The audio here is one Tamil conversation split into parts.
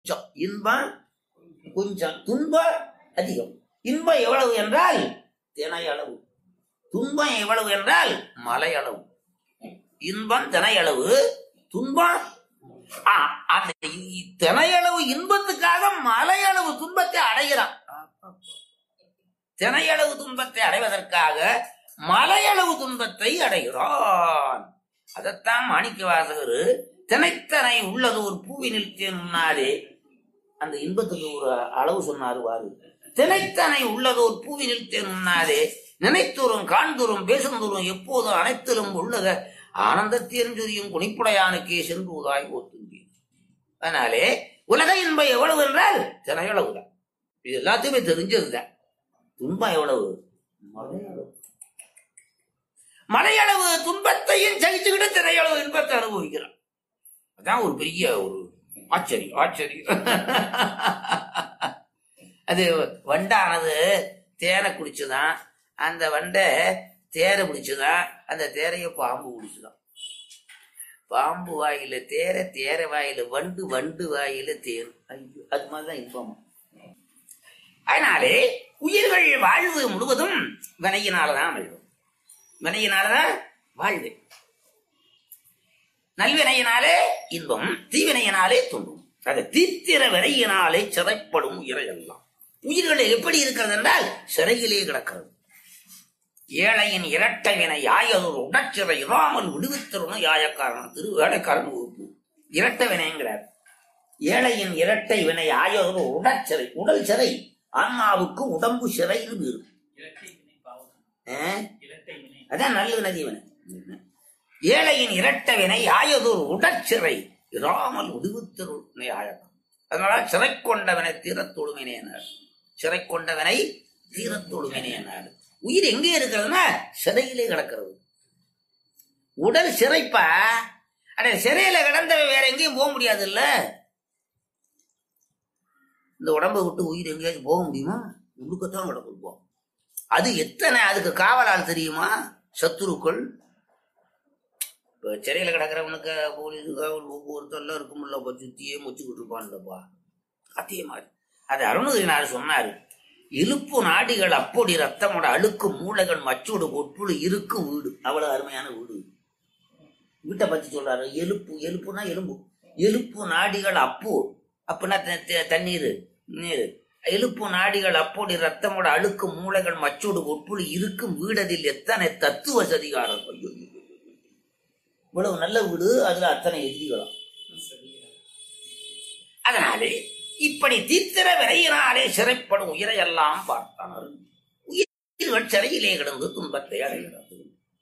கொஞ்சம் இன்பம் கொஞ்சம் துன்பம் அதிகம் இன்பம் எவ்வளவு என்றால் தினை அளவு துன்பம் எவ்வளவு என்றால் மலை அளவு இன்பம் தினை அளவு துன்பம் ஆ, அந்த இ- தினை அளவு இன்பத்துக்காக மலை அளவு துன்பத்தை அடைகிறான் தினை அளவு துன்பத்தை அடைவதற்காக மலையளவு துன்பத்தை அடைகிறான் அதைத்தான் மாணிக்க வாசகர் தினைத்தனை உள்ளது ஒரு பூவினில் தேனாரே அந்த இன்பத்துக்கு ஒரு அளவு சொன்னாரு வாரு தினைத்தனை உள்ளது ஒரு பூவினில் தேனாரே நினைத்தூரும் காண்தூரும் பேசுந்தூரும் எப்போதும் அனைத்திலும் உள்ளத ஆனந்தத்தேர்ஞ்சொரியும் குணிப்புடையானுக்கே சென்றுவதாய் ஓத்தும்பி அதனாலே உலக இன்பம் எவ்வளவு என்றால் தினையளவுதான் இது எல்லாத்தையுமே தெரிஞ்சதுதான் துன்பம் எவ்வளவு மலையளவு மலையளவு துன்பத்தையும் சகிச்சுக்கிட்டு திரையளவு இன்பத்தை அனுபவிக்கிறான் அதான் ஒரு பெரிய ஒரு ஆச்சரியம் ஆச்சரியம் அது வண்டானது தேனை குடிச்சுதான் அந்த வண்டை தேரை பிடிச்சுதான் அந்த தேரைய பாம்பு குடிச்சுதான் பாம்பு வாயில தேர தேர வாயில வண்டு வண்டு வாயில தேர் ஐயோ அது மாதிரிதான் இன்பமா அதனாலே உயிர்கள் வாழ்வு முழுவதும் வினையினாலதான் அமையும் வினையினாலதான் வாழ்வு நல்வினையினாலே இன்பம் தீவினையினாலே துன்பம் அது தீத்திர வினையினாலே சிறைப்படும் உயிரையெல்லாம் உயிர்கள் எப்படி இருக்கிறது என்றால் சிறையிலே கிடக்கிறது ஏழையின் இரட்டை வினை யாயதொரு உடற்சிறை இராமல் விடுவித்தருணும் யாயக்காரன் திரு வேலைக்காரன் வகுப்பு இரட்டை வினைங்கிறார் ஏழையின் இரட்டை வினை ஆயதொரு உடற்சிறை உடல் சிறை ஆன்மாவுக்கு உடம்பு சிறைன்னு பேரு இரட்டை வினை பாவம் ஆ? இரட்டை வினை அதான் நல்ல நதி வினை ஏழையின் இரட்ட வினை ஆயதொரு உடற்சிறை இராமல் விடுவித்தருணை ஆயக்கம் அதனால சிறை கொண்டவனை தீரத்தொழுமினேனார் சிறை கொண்டவனை தீரத்தொழுமினேனார் உயிர் எங்கே இருக்கிறதுனா சிறையிலே கிடக்கிறது உடல் சிறைப்பா அட சிறையில கிடந்தவன் வேற எங்கேயும் போக முடியாது இல்ல இந்த உடம்பை விட்டு உயிர் எங்கேயாச்சும் போக முடியுமா உள்ளுக்கத்தான் கிடக்கும் அது எத்தனை அதுக்கு காவலால் தெரியுமா சத்துருக்கள் இப்போ சிறையில் கிடக்கிறவனுக்கு போலீஸ் காவல் ஒவ்வொருத்தெல்லாம் இருக்கும்ல அப்போ சுத்தியே முச்சுக்கிட்டு இருப்பான்லப்பா அதே மாதிரி அது அருணகிரிநாதர் சொன்னார் இழுப்பு நாடிகள் அப்பொடி ரத்தமோட அழுக்கு மூளைகள் மச்சோடு ஒட்டுழு இருக்கு வீடு அவ்வளவு அருமையான வீடு வீட்டை பத்தி சொல்றாரு எலுப்பு எலுப்புனா எலும்பு எலுப்பு நாடிகள் அப்போ அப்படின்னா த- த- தண்ணீர் நீர் எலுப்பு நாடிகள் அப்போடி ரத்தமோட அழுக்கு மூளைகள் மச்சோடு ஒட்டுழு இருக்கும் வீடதில் எத்தனை தத்துவ சதிகாரம் ஐயோ, ஐயோ, ஐயோ. இவ்வளவு நல்ல வீடு அதுல அத்தனை எதிரிகளும் அதனாலே இப்படி தீத்திர விரையினாலே சிறைப்படும் உயிரையெல்லாம் பார்த்தார் உயிர்கள் சிறையிலே கிடந்து துன்பத்தை அடைகிறது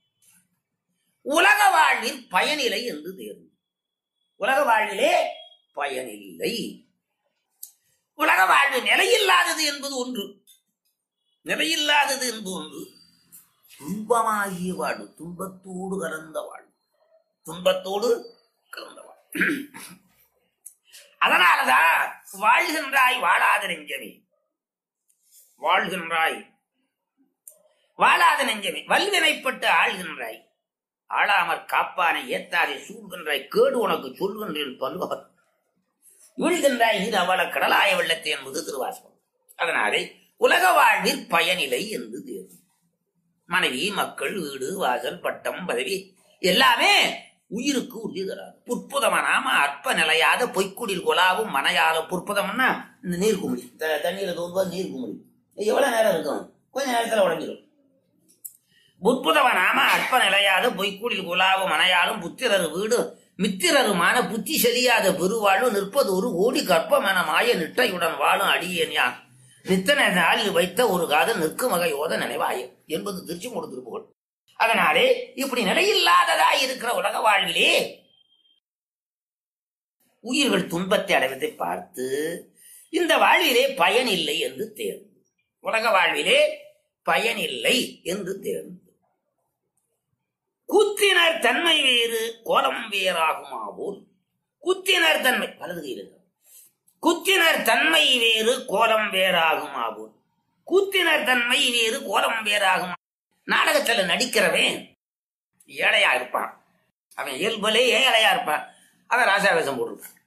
உலக வாழ்வில் பயனில்லை என்று தேர்வு உலக வாழ்விலே பயனில்லை உலக வாழ்வு நிலையில்லாதது என்பது ஒன்று நிலையில்லாதது என்பது ஒன்று துன்பமாகிய வாழ்வு துன்பத்தோடு கலந்த வாழ்வு துன்பத்தோடு கலந்த வாழ்வு அதனாலதான் வாழ்கின்றாய் வாழாத நெஞ்சமே வாழ்கின்றாய் வாழாத நெஞ்சமே வல்வினைப்பட்டு ஆள்கின்றாய் ஆளாமற் காப்பானை ஏத்தாதை சூழ்கின்றாய் கேடு உனக்கு சொல்கின்றேன் பல்வார் வீழ்கின்றாய் இது அவள கடலாய வெள்ளத்தை என்பது திருவாசகம் அதனாலே உலக வாழ்வில் பயனில்லை என்று தேர்வு மனைவி மக்கள் வீடு வாசல் பட்டம் பதவி எல்லாமே உயிருக்கு உறுதி தராது புற்புதமனாம அற்ப நிலையாத பொய்க்குடில் கொலாவும் மனையால புற்புதம்னா இந்த நீர் குமிழி த- தண்ணீரை தோன்பது நீர் குமிழி இது எவ்வளவு நேரம் இருக்கும் கொஞ்ச நேரத்துல உடஞ்சிடும் புற்புதவனாம அற்ப நிலையாத பொய்க்குடில் குலாவும் மனையாலும் புத்திரரு வீடு மித்திரருமான புத்தி செறியாத பெருவாழ்வு நிற்பது ஒரு ஓடி கற்பமென மாய நிட்டையுடன் வாழும் அடியேன் யான் நித்தன நாளில் வைத்த ஒரு காதல் நிற்கும் வகையோத நினைவாய என்பது திருச்சி திருப்புகழ் அதனாலே இப்படி நிலையில்லாததா இருக்கிற உலக வாழ்விலே உயிர்கள் துன்பத்தை அடைவதை பார்த்து இந்த வாழ்விலே பயன் இல்லை என்று தேர்ந்து உலக வாழ்விலே பயனில்லை என்று தேர்ந்து கூத்தினர் தன்மை வேறு கோலம் வேறாகுமாவோல் கூத்தினர் தன்மை வலது கையில் இருக்கு. குத்தினர் தன்மை வேறு கோலம் வேறாகுமாவோல் கூத்தினர் தன்மை வேறு கோலம் வேறாகுமா நாடகத்துல நடிக்கிறவன் ஏழையா இருப்பான் அவன் இயல்புலே ஏழையா இருப்பான் அவன் ராசாவேசம் போட்டிருப்பான்